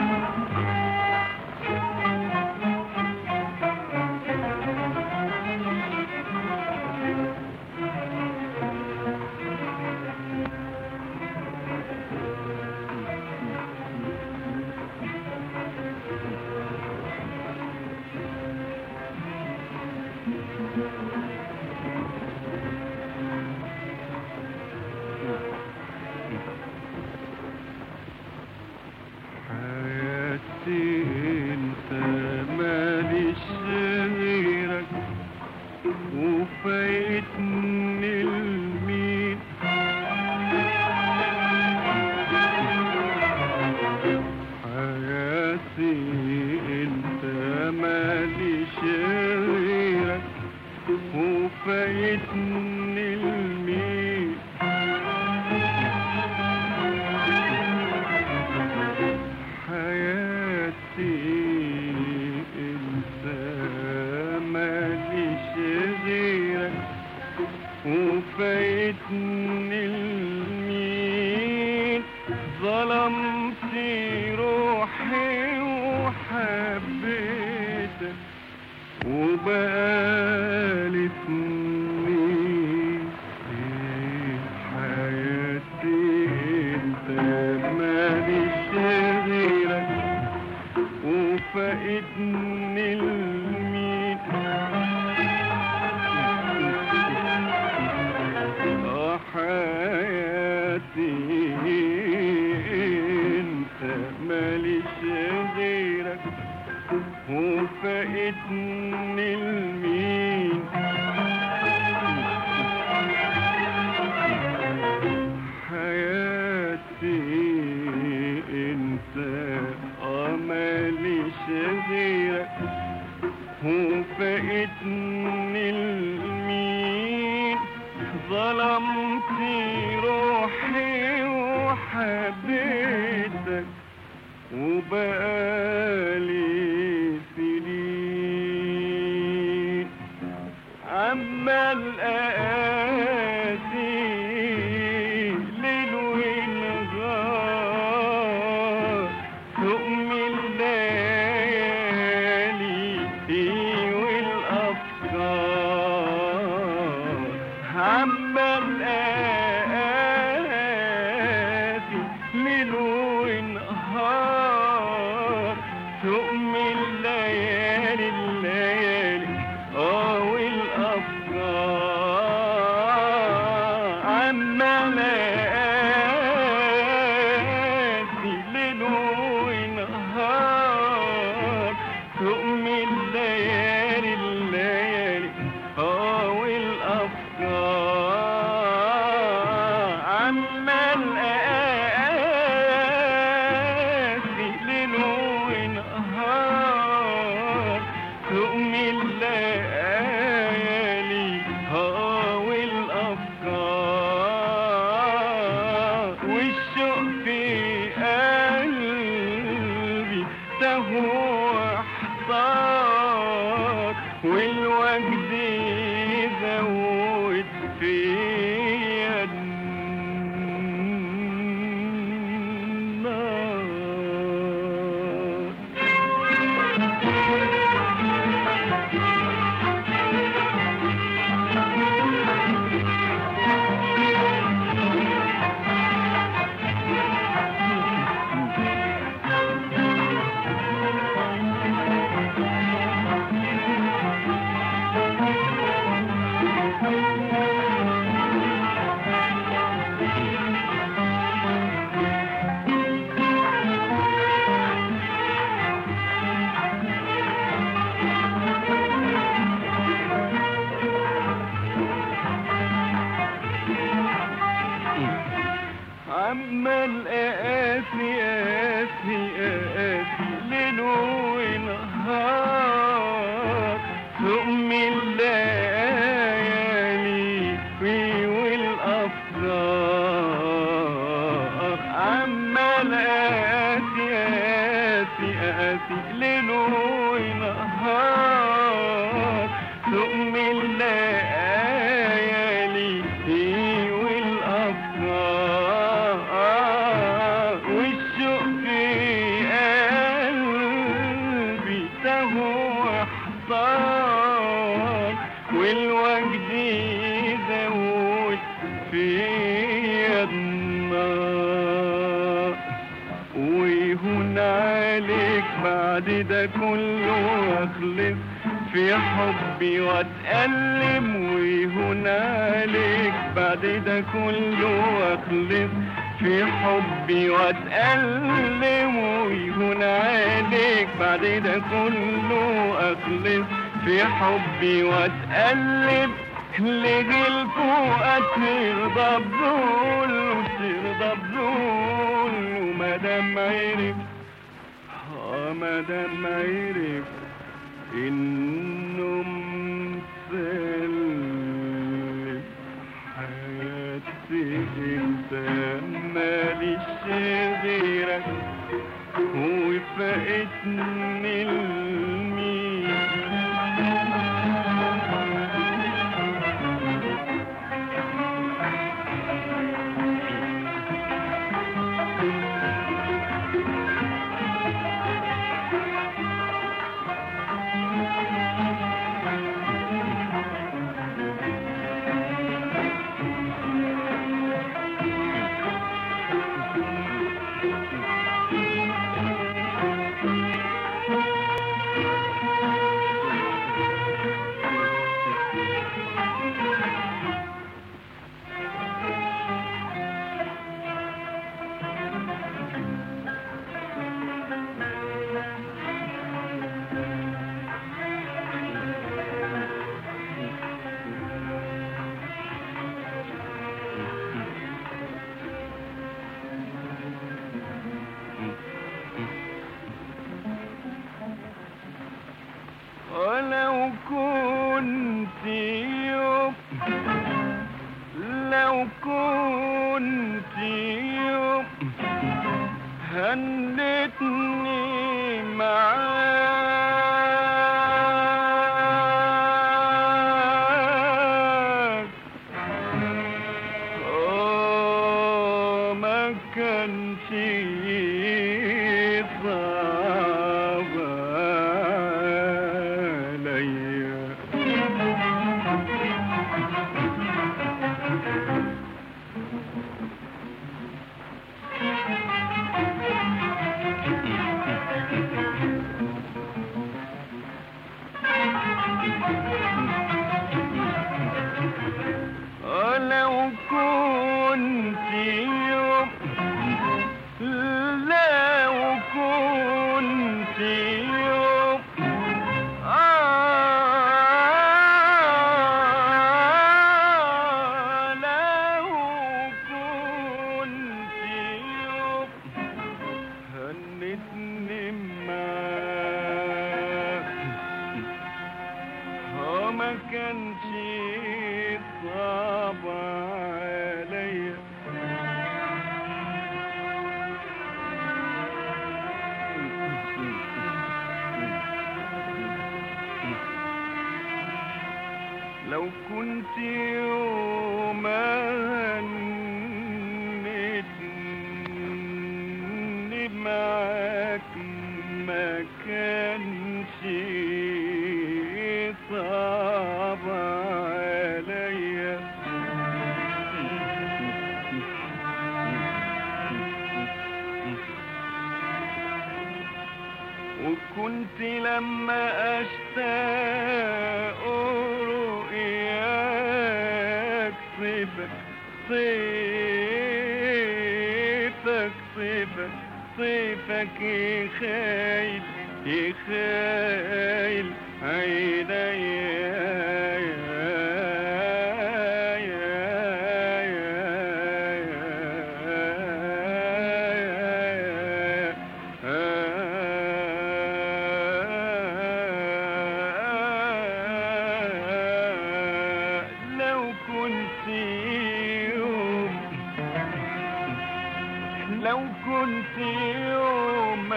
حياتي انت ماليش غيرك وفايتني المين حياتي انت ماليش غيرك وفايتني المين حياتي انت ماليش غيرك وفايتني المين ظلمت روحي وحبيتك وبقالي سنين إيه حياتي انت ماليش غيرك وفايتني المين آه حياتي انت ماليش غيرك وفايتني المين حياتي انت آه ماليش غيرك وفايتني المين ظلمت روحي وحبيتك وبقالي سنين عمال اقاسي ليل ونهار تقم الليالي والافكار عمال اقاسي ليل ونهار تقم الليالي الليالي اه والافكار عمال اقاسي ليل ونهار تقم الليالي الليالي اه والافكار عمال اقاسي ليل ونهار تقم الليالي اه والافكار والشوق في قلبي تهوى احتار والوجد يزود فيا النار عمال اقاسي اقاسي اقاسي ليل ونهار تقم الليالي في والافكار عمال اقاسي اقاسي اقاسي ليل ونهار تقم الليالي في والافكار والشوق في عليك بعد ده كله اخلص في حبي واتألم ويهون عليك بعد ده كله اخلص في حبي واتألم ويهون عليك بعد ده كله اخلص في حبي واتألم لغي الفؤاد ترضى بذول وترضى بذول ومادام عرف اه مادام عرف انه مسلم حياتي انت ماليش غيرك وفقتني المين ولو كنت يوم لو كنت يوم هنتني معاك آه ما كانش صعب عليا لو كنت يوم لو كنت يوم آه لو كنت يوم هنتني معاك هو ما كانش صعب عليا لو كنت يوم هنتني معاك ما كانش صعب عليا وكنت لما اشتاق رؤياك صيفك صيفك صيفك صيفك يخيل يخيل لو كنت يوم لو كنت يوم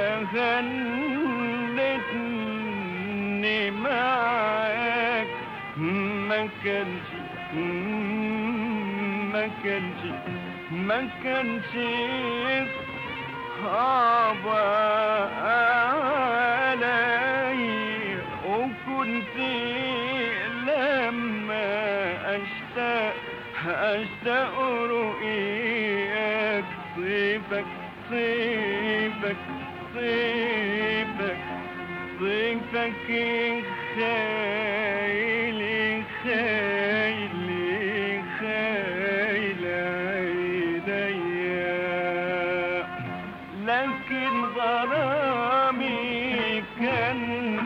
غنتني معاك ما كانش ما كانش ما كانش صعب علي وكنت لما اشتاق اشتاق رؤياك صيفك صيفك صيفك صيفك خايل خايل خايل عينيا لكن غرامي كان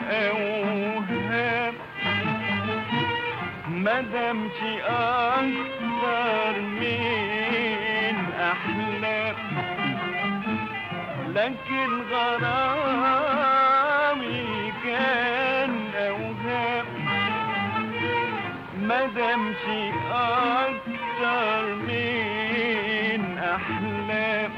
أوهام مدامش أكتر من أحلام لكن غرامي كان أوهام مدامش أكتر من أحلام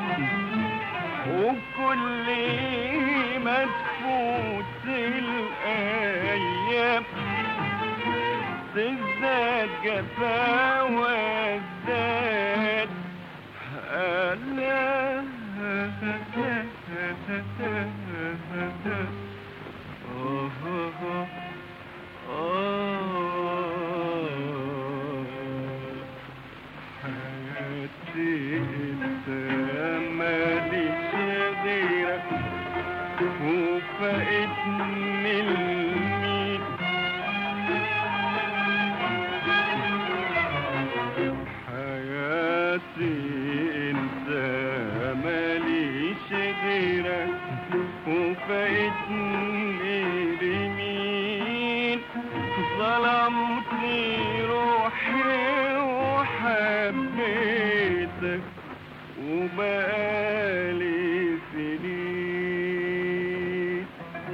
وكل ما تفوت الأيام تزداد جفا وازداد ألام حياتي انت ماليش غيرك وفقتني المين حياتي انت ماليش غيرك وفقتني لمين ظلمت روحي وحبيتك وبقالي سنين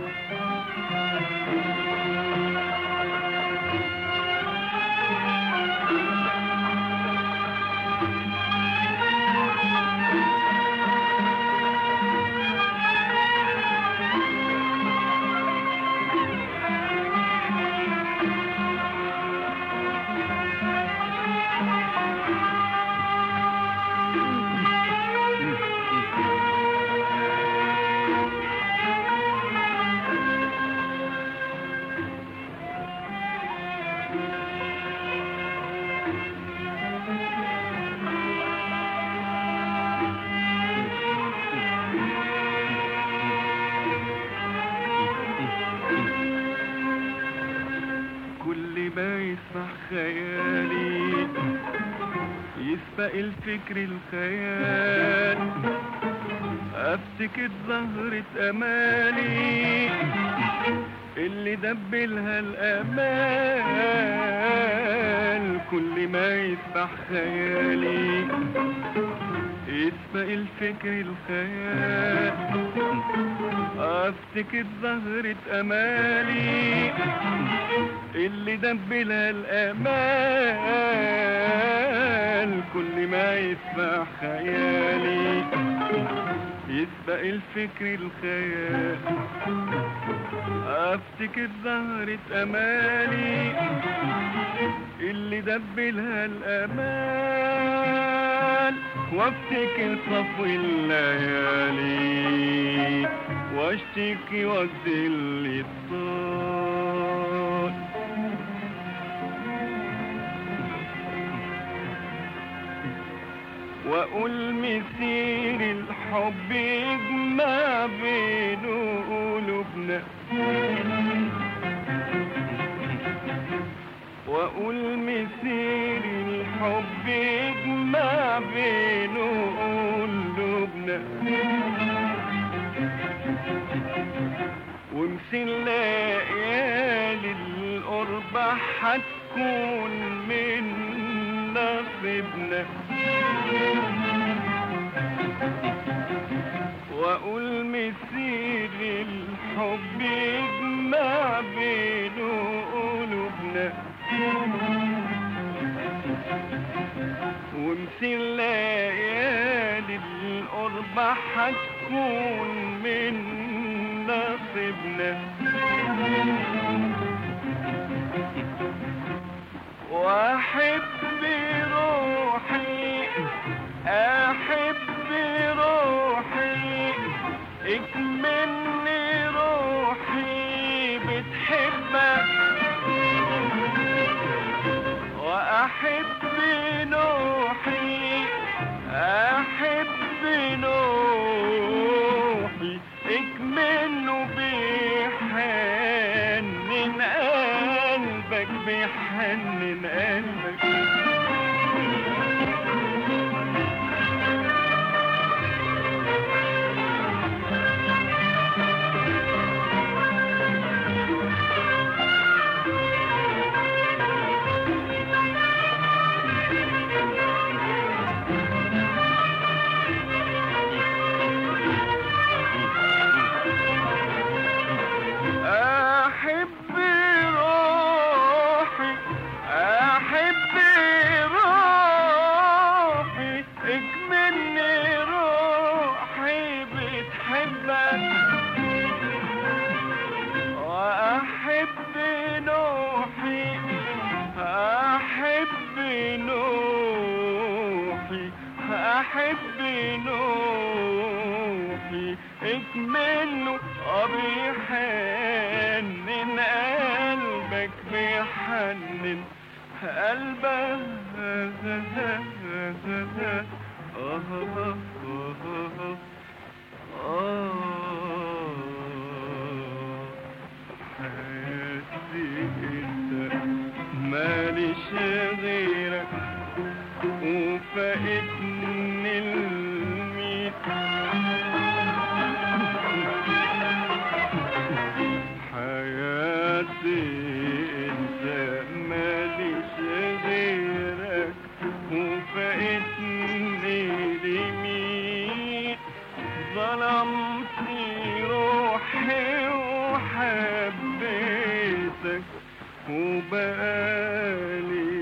كل ما يسمع خيالي يسبق الفكر الخيال افتكر زهرة امالي اللي دبلها الامال كل ما يسبح خيالي يسبق الفكر الخيال افتكر زهرة امالي اللي دبلها الامال كل ما يسبح خيالي يسبق الفكر الخيال افتكر زهرة امالي اللي دبلها الامال وافتكر صفو الليالي واشتكي واجدل الطال واقول مسير الحب يجمع بين قلوبنا واقول مسير الحب يجمع بين قلوبنا ومثل ليالي القرب هتكون من نصيبنا واقول مسير الحب يجمع بين قلوبنا ومثل ليالي القرب هتكون من نصيبنا واحب روحي احب روحي اكملني روحي بتحبك واحب نوحي احب نوحي اكمل منه بيحنن قلبك بيحنن قلبك أحب روحي أحب روحي اكملني روحي بتحبك وأحب نوحي أحب نوحي أحب نوحي اكمله بيحنن قلبك بيحنن قلبك حياتي انت ماليش غيرك وفاقتني الميت حياتي انت ماليش غيرك وفاقتني لمين ظلمت روحي وحبيتك وبقالي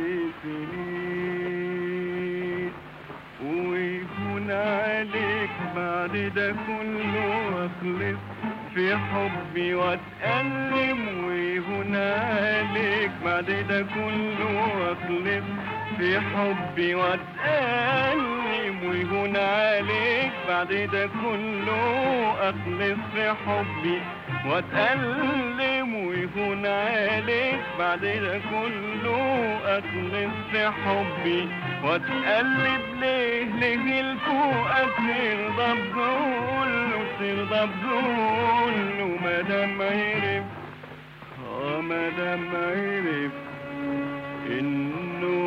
سنين ويهون عليك بعد ده كله واخلص في حبي واتألم ويهون عليك بعد ده كله واخلص في حبي واتألم ويهون عليك بعد ده كله اخلص في حبي واتألم ويهون عليك بعد ده كله اخلص في حبي واتقلب ليه ليه الفوقك ترضى بذله ترضى بذله مادام عرف اه مادام عرف انه